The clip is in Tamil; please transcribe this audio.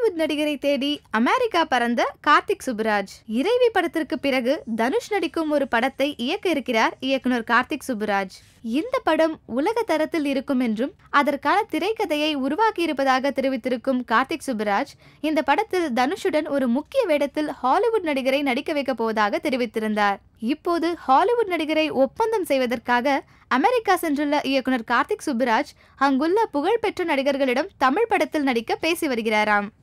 ஹாலிவுட் நடிகரை தேடி அமெரிக்கா பறந்த கார்த்திக் சுப்புராஜ் இறைவி படத்திற்கு பிறகு தனுஷ் நடிக்கும் ஒரு படத்தை இயக்க இருக்கிறார் இயக்குனர் கார்த்திக் சுப்புராஜ் இந்த படம் உலக தரத்தில் இருக்கும் என்றும் அதற்கான திரைக்கதையை உருவாக்கி இருப்பதாக தெரிவித்திருக்கும் கார்த்திக் சுப்புராஜ் இந்த படத்தில் தனுஷுடன் ஒரு முக்கிய வேடத்தில் ஹாலிவுட் நடிகரை நடிக்க வைக்கப் போவதாக தெரிவித்திருந்தார் இப்போது ஹாலிவுட் நடிகரை ஒப்பந்தம் செய்வதற்காக அமெரிக்கா சென்றுள்ள இயக்குனர் கார்த்திக் சுப்புராஜ் அங்குள்ள புகழ்பெற்ற நடிகர்களிடம் தமிழ் படத்தில் நடிக்க பேசி வருகிறாராம்